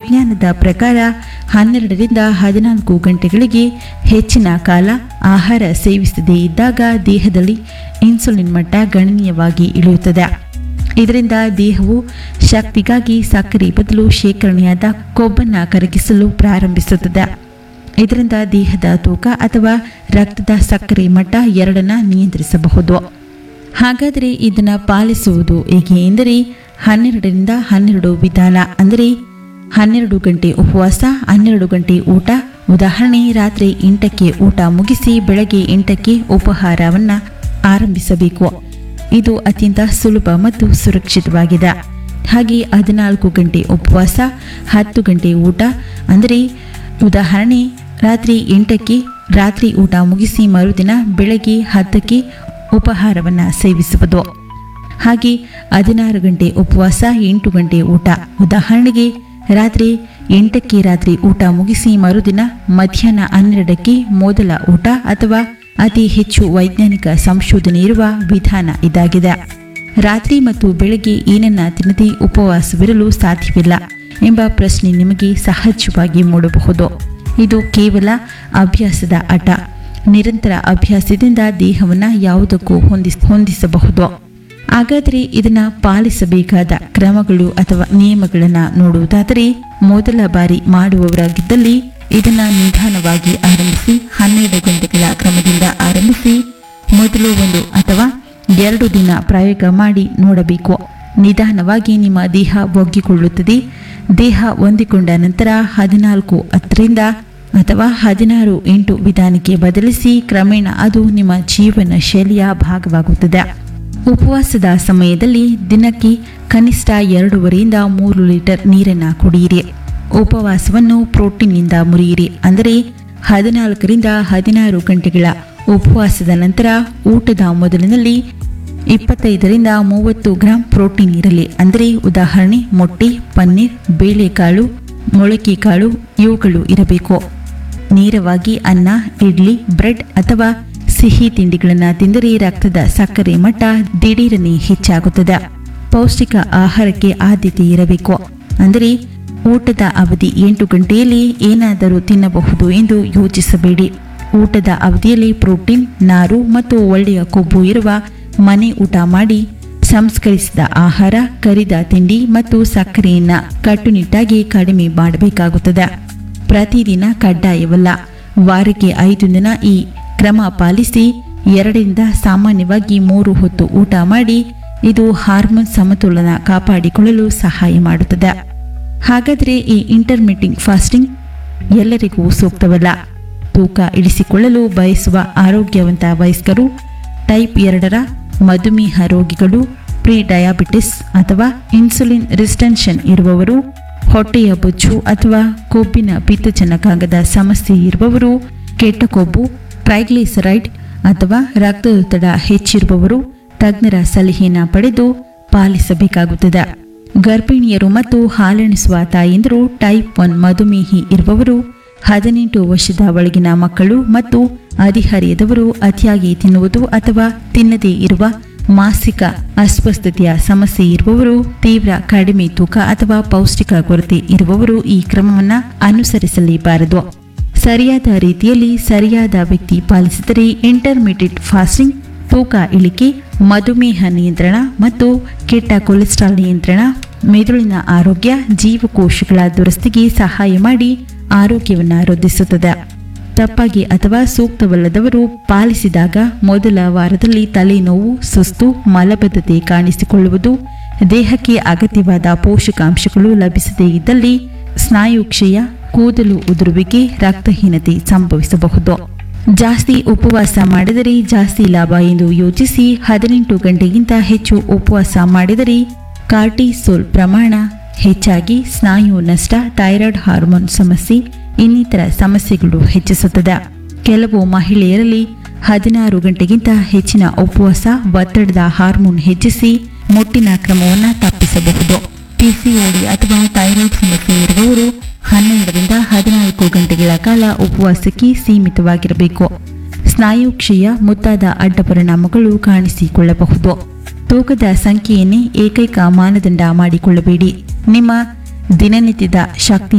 ವಿಜ್ಞಾನದ ಪ್ರಕಾರ ಹನ್ನೆರಡರಿಂದ ಹದಿನಾಲ್ಕು ಗಂಟೆಗಳಿಗೆ ಹೆಚ್ಚಿನ ಕಾಲ ಆಹಾರ ಸೇವಿಸದೇ ಇದ್ದಾಗ ದೇಹದಲ್ಲಿ ಇನ್ಸುಲಿನ್ ಮಟ್ಟ ಗಣನೀಯವಾಗಿ ಇಳಿಯುತ್ತದೆ ಇದರಿಂದ ದೇಹವು ಶಕ್ತಿಗಾಗಿ ಸಕ್ಕರೆ ಬದಲು ಶೇಖರಣೆಯಾದ ಕೊಬ್ಬನ್ನು ಕರಗಿಸಲು ಪ್ರಾರಂಭಿಸುತ್ತದೆ ಇದರಿಂದ ದೇಹದ ತೂಕ ಅಥವಾ ರಕ್ತದ ಸಕ್ಕರೆ ಮಟ್ಟ ಎರಡನ್ನ ನಿಯಂತ್ರಿಸಬಹುದು ಹಾಗಾದರೆ ಇದನ್ನು ಪಾಲಿಸುವುದು ಹೇಗೆ ಎಂದರೆ ಹನ್ನೆರಡರಿಂದ ಹನ್ನೆರಡು ವಿಧಾನ ಅಂದರೆ ಹನ್ನೆರಡು ಗಂಟೆ ಉಪವಾಸ ಹನ್ನೆರಡು ಗಂಟೆ ಊಟ ಉದಾಹರಣೆ ರಾತ್ರಿ ಎಂಟಕ್ಕೆ ಊಟ ಮುಗಿಸಿ ಬೆಳಗ್ಗೆ ಎಂಟಕ್ಕೆ ಉಪಹಾರವನ್ನು ಆರಂಭಿಸಬೇಕು ಇದು ಅತ್ಯಂತ ಸುಲಭ ಮತ್ತು ಸುರಕ್ಷಿತವಾಗಿದೆ ಹಾಗೆ ಹದಿನಾಲ್ಕು ಗಂಟೆ ಉಪವಾಸ ಹತ್ತು ಗಂಟೆ ಊಟ ಅಂದರೆ ಉದಾಹರಣೆ ರಾತ್ರಿ ಎಂಟಕ್ಕೆ ರಾತ್ರಿ ಊಟ ಮುಗಿಸಿ ಮರುದಿನ ಬೆಳಗ್ಗೆ ಹತ್ತಕ್ಕೆ ಉಪಹಾರವನ್ನು ಸೇವಿಸುವುದು ಹಾಗೆ ಹದಿನಾರು ಗಂಟೆ ಉಪವಾಸ ಎಂಟು ಗಂಟೆ ಊಟ ಉದಾಹರಣೆಗೆ ರಾತ್ರಿ ಎಂಟಕ್ಕೆ ರಾತ್ರಿ ಊಟ ಮುಗಿಸಿ ಮರುದಿನ ಮಧ್ಯಾಹ್ನ ಹನ್ನೆರಡಕ್ಕೆ ಮೊದಲ ಊಟ ಅಥವಾ ಅತಿ ಹೆಚ್ಚು ವೈಜ್ಞಾನಿಕ ಸಂಶೋಧನೆ ಇರುವ ವಿಧಾನ ಇದಾಗಿದೆ ರಾತ್ರಿ ಮತ್ತು ಬೆಳಗ್ಗೆ ಏನನ್ನ ತಿನ್ನದೆ ಉಪವಾಸವಿರಲು ಸಾಧ್ಯವಿಲ್ಲ ಎಂಬ ಪ್ರಶ್ನೆ ನಿಮಗೆ ಸಹಜವಾಗಿ ಮೂಡಬಹುದು ಇದು ಕೇವಲ ಅಭ್ಯಾಸದ ಆಟ ನಿರಂತರ ಅಭ್ಯಾಸದಿಂದ ದೇಹವನ್ನು ಯಾವುದಕ್ಕೂ ಹೊಂದಿಸ ಹೊಂದಿಸಬಹುದು ಹಾಗಾದರೆ ಇದನ್ನ ಪಾಲಿಸಬೇಕಾದ ಕ್ರಮಗಳು ಅಥವಾ ನಿಯಮಗಳನ್ನು ನೋಡುವುದಾದರೆ ಮೊದಲ ಬಾರಿ ಮಾಡುವವರಾಗಿದ್ದಲ್ಲಿ ಇದನ್ನ ನಿಧಾನವಾಗಿ ಆರಂಭಿಸಿ ಹನ್ನೆರಡು ಗಂಟೆಗಳ ಕ್ರಮದಿಂದ ಆರಂಭಿಸಿ ಮೊದಲು ಒಂದು ಅಥವಾ ಎರಡು ದಿನ ಪ್ರಯೋಗ ಮಾಡಿ ನೋಡಬೇಕು ನಿಧಾನವಾಗಿ ನಿಮ್ಮ ದೇಹ ಒಗ್ಗಿಕೊಳ್ಳುತ್ತದೆ ದೇಹ ಹೊಂದಿಕೊಂಡ ನಂತರ ಹದಿನಾಲ್ಕು ಹತ್ತರಿಂದ ಅಥವಾ ಹದಿನಾರು ಎಂಟು ವಿಧಾನಕ್ಕೆ ಬದಲಿಸಿ ಕ್ರಮೇಣ ಅದು ನಿಮ್ಮ ಜೀವನ ಶೈಲಿಯ ಭಾಗವಾಗುತ್ತದೆ ಉಪವಾಸದ ಸಮಯದಲ್ಲಿ ದಿನಕ್ಕೆ ಕನಿಷ್ಠ ಎರಡೂವರೆಯಿಂದ ಮೂರು ಲೀಟರ್ ನೀರನ್ನು ಕುಡಿಯಿರಿ ಉಪವಾಸವನ್ನು ಪ್ರೋಟೀನ್ನಿಂದ ಮುರಿಯಿರಿ ಅಂದರೆ ಹದಿನಾಲ್ಕರಿಂದ ಹದಿನಾರು ಗಂಟೆಗಳ ಉಪವಾಸದ ನಂತರ ಊಟದ ಮೊದಲಿನಲ್ಲಿ ಇಪ್ಪತ್ತೈದರಿಂದ ಮೂವತ್ತು ಗ್ರಾಂ ಪ್ರೋಟೀನ್ ಇರಲಿ ಅಂದರೆ ಉದಾಹರಣೆ ಮೊಟ್ಟೆ ಪನ್ನೀರ್ ಬೇಳೆಕಾಳು ಮೊಳಕೆ ಕಾಳು ಇವುಗಳು ಇರಬೇಕು ನೇರವಾಗಿ ಅನ್ನ ಇಡ್ಲಿ ಬ್ರೆಡ್ ಅಥವಾ ಸಿಹಿ ತಿಂಡಿಗಳನ್ನು ತಿಂದರೆ ರಕ್ತದ ಸಕ್ಕರೆ ಮಟ್ಟ ದಿಢೀರನೆ ಹೆಚ್ಚಾಗುತ್ತದೆ ಪೌಷ್ಟಿಕ ಆಹಾರಕ್ಕೆ ಆದ್ಯತೆ ಇರಬೇಕು ಅಂದರೆ ಊಟದ ಅವಧಿ ಎಂಟು ಗಂಟೆಯಲ್ಲಿ ಏನಾದರೂ ತಿನ್ನಬಹುದು ಎಂದು ಯೋಚಿಸಬೇಡಿ ಊಟದ ಅವಧಿಯಲ್ಲಿ ಪ್ರೋಟೀನ್ ನಾರು ಮತ್ತು ಒಳ್ಳೆಯ ಕೊಬ್ಬು ಇರುವ ಮನೆ ಊಟ ಮಾಡಿ ಸಂಸ್ಕರಿಸಿದ ಆಹಾರ ಕರಿದ ತಿಂಡಿ ಮತ್ತು ಸಕ್ಕರೆಯನ್ನ ಕಟ್ಟುನಿಟ್ಟಾಗಿ ಕಡಿಮೆ ಮಾಡಬೇಕಾಗುತ್ತದೆ ಪ್ರತಿದಿನ ಕಡ್ಡಾಯವಲ್ಲ ವಾರಕ್ಕೆ ಐದು ದಿನ ಈ ಕ್ರಮ ಪಾಲಿಸಿ ಎರಡರಿಂದ ಸಾಮಾನ್ಯವಾಗಿ ಮೂರು ಹೊತ್ತು ಊಟ ಮಾಡಿ ಇದು ಹಾರ್ಮೋನ್ ಸಮತೋಲನ ಕಾಪಾಡಿಕೊಳ್ಳಲು ಸಹಾಯ ಮಾಡುತ್ತದೆ ಹಾಗಾದರೆ ಈ ಇಂಟರ್ಮಿಟಿಂಗ್ ಫಾಸ್ಟಿಂಗ್ ಎಲ್ಲರಿಗೂ ಸೂಕ್ತವಲ್ಲ ತೂಕ ಇಳಿಸಿಕೊಳ್ಳಲು ಬಯಸುವ ಆರೋಗ್ಯವಂತ ವಯಸ್ಕರು ಟೈಪ್ ಎರಡರ ಮಧುಮೇಹ ರೋಗಿಗಳು ಪ್ರೀ ಡಯಾಬಿಟಿಸ್ ಅಥವಾ ಇನ್ಸುಲಿನ್ ರಿಸ್ಟೆನ್ಷನ್ ಇರುವವರು ಹೊಟ್ಟೆಯ ಬೊಜ್ಜು ಅಥವಾ ಕೊಬ್ಬಿನ ಪಿತ್ತಜನಕಾಂಗದ ಸಮಸ್ಯೆ ಇರುವವರು ಕೆಟ್ಟ ಕೊಬ್ಬು ಟ್ರೈಗ್ಲಿಸರೈಡ್ ಅಥವಾ ರಕ್ತದೊತ್ತಡ ಹೆಚ್ಚಿರುವವರು ತಜ್ಞರ ಸಲಹೆಯನ್ನು ಪಡೆದು ಪಾಲಿಸಬೇಕಾಗುತ್ತದೆ ಗರ್ಭಿಣಿಯರು ಮತ್ತು ಹಾಲುಣಿಸುವ ತಾಯಂದಿರು ಟೈಪ್ ಒನ್ ಮಧುಮೇಹಿ ಇರುವವರು ಹದಿನೆಂಟು ವರ್ಷದ ಒಳಗಿನ ಮಕ್ಕಳು ಮತ್ತು ಹದಿಹರೆಯದವರು ಅತಿಯಾಗಿ ತಿನ್ನುವುದು ಅಥವಾ ತಿನ್ನದೇ ಇರುವ ಮಾಸಿಕ ಅಸ್ವಸ್ಥತೆಯ ಸಮಸ್ಯೆ ಇರುವವರು ತೀವ್ರ ಕಡಿಮೆ ತೂಕ ಅಥವಾ ಪೌಷ್ಟಿಕ ಕೊರತೆ ಇರುವವರು ಈ ಕ್ರಮವನ್ನು ಅನುಸರಿಸಲೇಬಾರದು ಸರಿಯಾದ ರೀತಿಯಲ್ಲಿ ಸರಿಯಾದ ವ್ಯಕ್ತಿ ಪಾಲಿಸಿದರೆ ಇಂಟರ್ಮೀಡಿಯೇಟ್ ಫಾಸ್ಟಿಂಗ್ ತೂಕ ಇಳಿಕೆ ಮಧುಮೇಹ ನಿಯಂತ್ರಣ ಮತ್ತು ಕೆಟ್ಟ ಕೊಲೆಸ್ಟ್ರಾಲ್ ನಿಯಂತ್ರಣ ಮೆದುಳಿನ ಆರೋಗ್ಯ ಜೀವಕೋಶಗಳ ದುರಸ್ತಿಗೆ ಸಹಾಯ ಮಾಡಿ ಆರೋಗ್ಯವನ್ನು ವೃದ್ಧಿಸುತ್ತದೆ ತಪ್ಪಾಗಿ ಅಥವಾ ಸೂಕ್ತವಲ್ಲದವರು ಪಾಲಿಸಿದಾಗ ಮೊದಲ ವಾರದಲ್ಲಿ ತಲೆನೋವು ಸುಸ್ತು ಮಲಬದ್ಧತೆ ಕಾಣಿಸಿಕೊಳ್ಳುವುದು ದೇಹಕ್ಕೆ ಅಗತ್ಯವಾದ ಪೋಷಕಾಂಶಗಳು ಲಭಿಸದೇ ಇದ್ದಲ್ಲಿ ಸ್ನಾಯು ಕ್ಷಯ ಕೂದಲು ಉದುರುವಿಕೆ ರಕ್ತಹೀನತೆ ಸಂಭವಿಸಬಹುದು ಜಾಸ್ತಿ ಉಪವಾಸ ಮಾಡಿದರೆ ಜಾಸ್ತಿ ಲಾಭ ಎಂದು ಯೋಚಿಸಿ ಹದಿನೆಂಟು ಗಂಟೆಗಿಂತ ಹೆಚ್ಚು ಉಪವಾಸ ಮಾಡಿದರೆ ಕಾರ್ಟಿಸೋಲ್ ಪ್ರಮಾಣ ಹೆಚ್ಚಾಗಿ ಸ್ನಾಯು ನಷ್ಟ ಥೈರಾಯ್ಡ್ ಹಾರ್ಮೋನ್ ಸಮಸ್ಯೆ ಇನ್ನಿತರ ಸಮಸ್ಯೆಗಳು ಹೆಚ್ಚಿಸುತ್ತದೆ ಕೆಲವು ಮಹಿಳೆಯರಲ್ಲಿ ಹದಿನಾರು ಗಂಟೆಗಿಂತ ಹೆಚ್ಚಿನ ಉಪವಾಸ ಒತ್ತಡದ ಹಾರ್ಮೋನ್ ಹೆಚ್ಚಿಸಿ ಮುಟ್ಟಿನ ಕ್ರಮವನ್ನು ತಪ್ಪಿಸಬಹುದು ಪಿಸಿಒಡಿ ಅಥವಾ ಥೈರಾಯ್ಡ್ ಸಮಸ್ಯೆ ಇರುವವರು ಹನ್ನೆರಡರಿಂದ ಹದಿನಾಲ್ಕು ಗಂಟೆಗಳ ಕಾಲ ಉಪವಾಸಕ್ಕೆ ಸೀಮಿತವಾಗಿರಬೇಕು ಸ್ನಾಯು ಕ್ಷಯ ಮುಂತಾದ ಅಡ್ಡ ಪರಿಣಾಮಗಳು ಕಾಣಿಸಿಕೊಳ್ಳಬಹುದು ತೂಕದ ಸಂಖ್ಯೆಯನ್ನೇ ಏಕೈಕ ಮಾನದಂಡ ಮಾಡಿಕೊಳ್ಳಬೇಡಿ ನಿಮ್ಮ ದಿನನಿತ್ಯದ ಶಕ್ತಿ